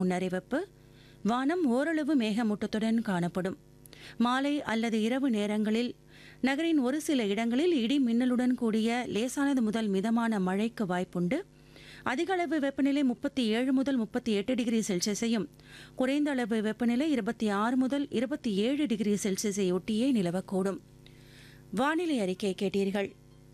முன்னறிவிப்பு வானம் ஓரளவு மேகமூட்டத்துடன் காணப்படும் மாலை அல்லது இரவு நேரங்களில் நகரின் ஒரு சில இடங்களில் இடி மின்னலுடன் கூடிய லேசானது முதல் மிதமான மழைக்கு வாய்ப்புண்டு அதிக அளவு வெப்பநிலை முப்பத்தி ஏழு முதல் முப்பத்தி எட்டு டிகிரி செல்சியஸையும் குறைந்த அளவு வெப்பநிலை இருபத்தி ஆறு முதல் இருபத்தி ஏழு டிகிரி செல்சியஸை ஒட்டியே நிலவக்கூடும் வானிலை அறிக்கை கேட்டீர்கள்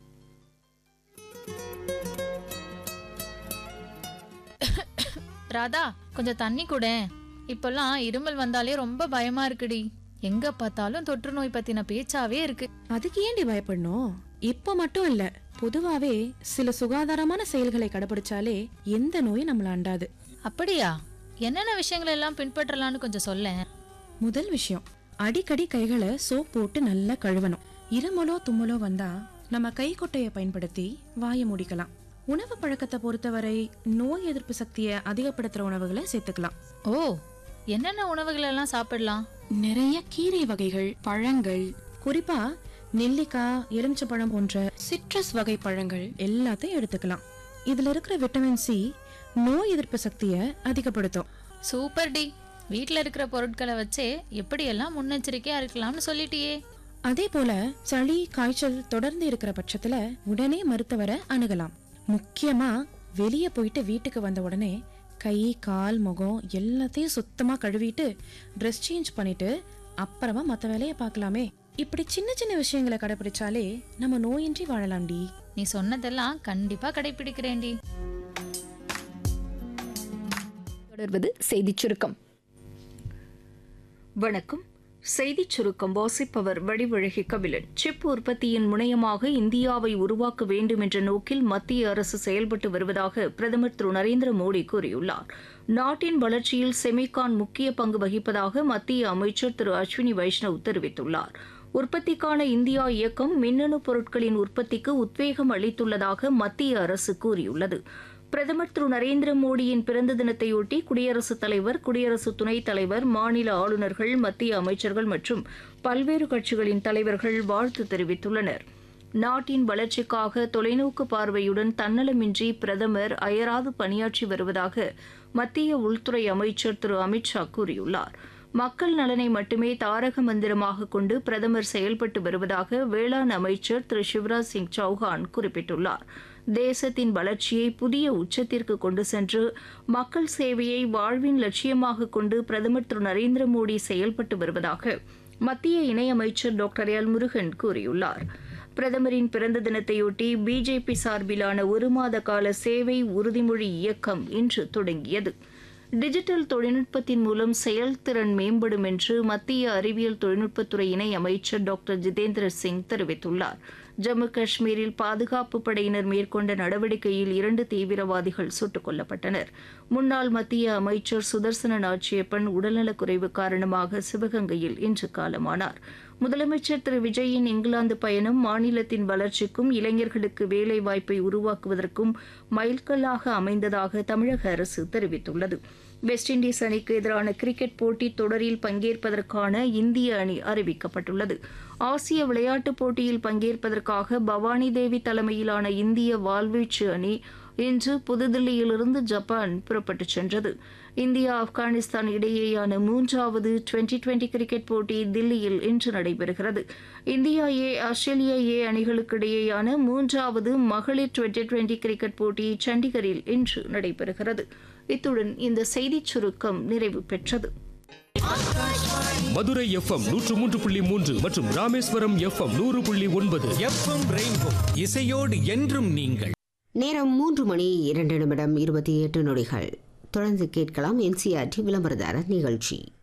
ராதா கொஞ்சம் தண்ணி கூட இப்பெல்லாம் இருமல் வந்தாலே ரொம்ப பயமா இருக்குடி எங்க பார்த்தாலும் தொற்று நோய் பத்தின பேச்சாவே இருக்கு அதுக்கு ஏன்டி பயப்படணும் இப்ப மட்டும் இல்ல பொதுவாவே சில சுகாதாரமான செயல்களை கடைபிடிச்சாலே எந்த நோயும் நம்மள அண்டாது அப்படியா என்னென்ன விஷயங்கள் எல்லாம் பின்பற்றலாம்னு கொஞ்சம் சொல்லேன் முதல் விஷயம் அடிக்கடி கைகளை சோப் போட்டு நல்லா கழுவணும் இருமலோ தும்மலோ வந்தா நம்ம கைக்குட்டையை பயன்படுத்தி வாயை மூடிக்கலாம் உணவு பழக்கத்தை பொறுத்தவரை நோய் எதிர்ப்பு சக்தியை அதிகப்படுத்துற உணவுகளை சேர்த்துக்கலாம் ஓ என்னென்ன உணவுகள் எல்லாம் சாப்பிடலாம் நிறைய கீரை வகைகள் பழங்கள் குறிப்பா நெல்லிக்காய் எலுமிச்சப்பழம் போன்ற சிட்ரஸ் வகை பழங்கள் எல்லாத்தையும் எடுத்துக்கலாம் இதுல இருக்கிற விட்டமின் சி நோய் எதிர்ப்பு சக்தியை அதிகப்படுத்தும் சூப்பர் டி வீட்ல இருக்கிற பொருட்களை வச்சே எப்படியெல்லாம் முன்னெச்சரிக்கையா இருக்கலாம்னு சொல்லிட்டியே அதே போல சளி காய்ச்சல் தொடர்ந்து இருக்கிற பட்சத்துல உடனே மருத்துவரை அணுகலாம் முக்கியமா வெளியே போயிட்டு வீட்டுக்கு வந்த உடனே கை கால் முகம் எல்லாத்தையும் சுத்தமா கழுவிட்டு ட்ரெஸ் சேஞ்ச் பண்ணிட்டு அப்புறமா மத்த வேலையை பார்க்கலாமே இப்படி சின்ன சின்ன விஷயங்களை கடைபிடிச்சாலே நம்ம நோயின்றி வாழலாம்டி நீ சொன்னதெல்லாம் கண்டிப்பா கடைபிடிக்கிறேன்டி தொடர்வது செய்திச் சுருக்கம் வணக்கம் செய்திச் சுருக்கம் வாசிப்பவர் வடிவழகி கபிலன் சிப் உற்பத்தியின் முனையமாக இந்தியாவை உருவாக்க வேண்டும் என்ற நோக்கில் மத்திய அரசு செயல்பட்டு வருவதாக பிரதமர் திரு நரேந்திர மோடி கூறியுள்ளார் நாட்டின் வளர்ச்சியில் செமிகான் முக்கிய பங்கு வகிப்பதாக மத்திய அமைச்சர் திரு அஸ்வினி வைஷ்ணவ் தெரிவித்துள்ளார் உற்பத்திக்கான இந்தியா இயக்கம் மின்னணு பொருட்களின் உற்பத்திக்கு உத்வேகம் அளித்துள்ளதாக மத்திய அரசு கூறியுள்ளது பிரதமர் திரு நரேந்திர மோடியின் பிறந்த தினத்தையொட்டி குடியரசுத் தலைவர் குடியரசு துணைத் தலைவர் மாநில ஆளுநர்கள் மத்திய அமைச்சர்கள் மற்றும் பல்வேறு கட்சிகளின் தலைவர்கள் வாழ்த்து தெரிவித்துள்ளனர் நாட்டின் வளர்ச்சிக்காக தொலைநோக்கு பார்வையுடன் தன்னலமின்றி பிரதமர் அயராது பணியாற்றி வருவதாக மத்திய உள்துறை அமைச்சர் திரு அமித்ஷா கூறியுள்ளார் மக்கள் நலனை மட்டுமே தாரக மந்திரமாக கொண்டு பிரதமர் செயல்பட்டு வருவதாக வேளாண் அமைச்சர் திரு சிவராஜ் சிங் சௌஹான் குறிப்பிட்டுள்ளார் தேசத்தின் வளர்ச்சியை புதிய உச்சத்திற்கு கொண்டு சென்று மக்கள் சேவையை வாழ்வின் லட்சியமாக கொண்டு பிரதமர் திரு நரேந்திர மோடி செயல்பட்டு வருவதாக மத்திய இணையமைச்சர் டாக்டர் எல் முருகன் கூறியுள்ளார் பிரதமரின் பிறந்த தினத்தையொட்டி பிஜேபி சார்பிலான ஒரு மாத கால சேவை உறுதிமொழி இயக்கம் இன்று தொடங்கியது டிஜிட்டல் தொழில்நுட்பத்தின் மூலம் செயல்திறன் மேம்படும் என்று மத்திய அறிவியல் தொழில்நுட்பத்துறை இணை அமைச்சர் டாக்டர் ஜிதேந்திர சிங் தெரிவித்துள்ளார் ஜம்மு காஷ்மீரில் பாதுகாப்பு படையினர் மேற்கொண்ட நடவடிக்கையில் இரண்டு தீவிரவாதிகள் சுட்டுக் கொல்லப்பட்டனர் முன்னாள் மத்திய அமைச்சர் சுதர்சன நாச்சியப்பன் உடல்நலக்குறைவு காரணமாக சிவகங்கையில் இன்று காலமானார் முதலமைச்சர் திரு விஜயின் இங்கிலாந்து பயணம் மாநிலத்தின் வளர்ச்சிக்கும் இளைஞர்களுக்கு வேலைவாய்ப்பை உருவாக்குவதற்கும் மைல்கல்லாக அமைந்ததாக தமிழக அரசு தெரிவித்துள்ளது வெஸ்ட் இண்டீஸ் அணிக்கு எதிரான கிரிக்கெட் போட்டித் தொடரில் பங்கேற்பதற்கான இந்திய அணி அறிவிக்கப்பட்டுள்ளது ஆசிய விளையாட்டுப் போட்டியில் பங்கேற்பதற்காக பவானி தேவி தலைமையிலான இந்திய வாள்வீச்சு அணி இன்று புதுதில்லியிலிருந்து ஜப்பான் புறப்பட்டுச் சென்றது இந்தியா ஆப்கானிஸ்தான் இடையேயான மூன்றாவது டுவெண்டி டுவெண்டி கிரிக்கெட் போட்டி தில்லியில் இன்று நடைபெறுகிறது இந்தியா ஏ ஆஸ்திரேலியா ஏ அணிகளுக்கு இடையேயான மூன்றாவது மகளிர் டுவெண்டி டுவெண்டி கிரிக்கெட் போட்டி சண்டிகரில் இன்று நடைபெறுகிறது இத்துடன் இந்த செய்திச் சுருக்கம் நிறைவு பெற்றது மதுரை எஃப்எம் நூற்று மூன்று புள்ளி மூன்று மற்றும் ராமேஸ்வரம் எஃப்எம் நூறு புள்ளி ஒன்பது எஃப்எம் ரெயின்போ இசையோடு என்றும் நீங்கள் நேரம் மூன்று மணி இரண்டு நிமிடம் இருபத்தி எட்டு நொடிகள் தொடர்ந்து கேட்கலாம் என்சிஆர்டி விளம்பரதாரர் நிகழ்ச்சி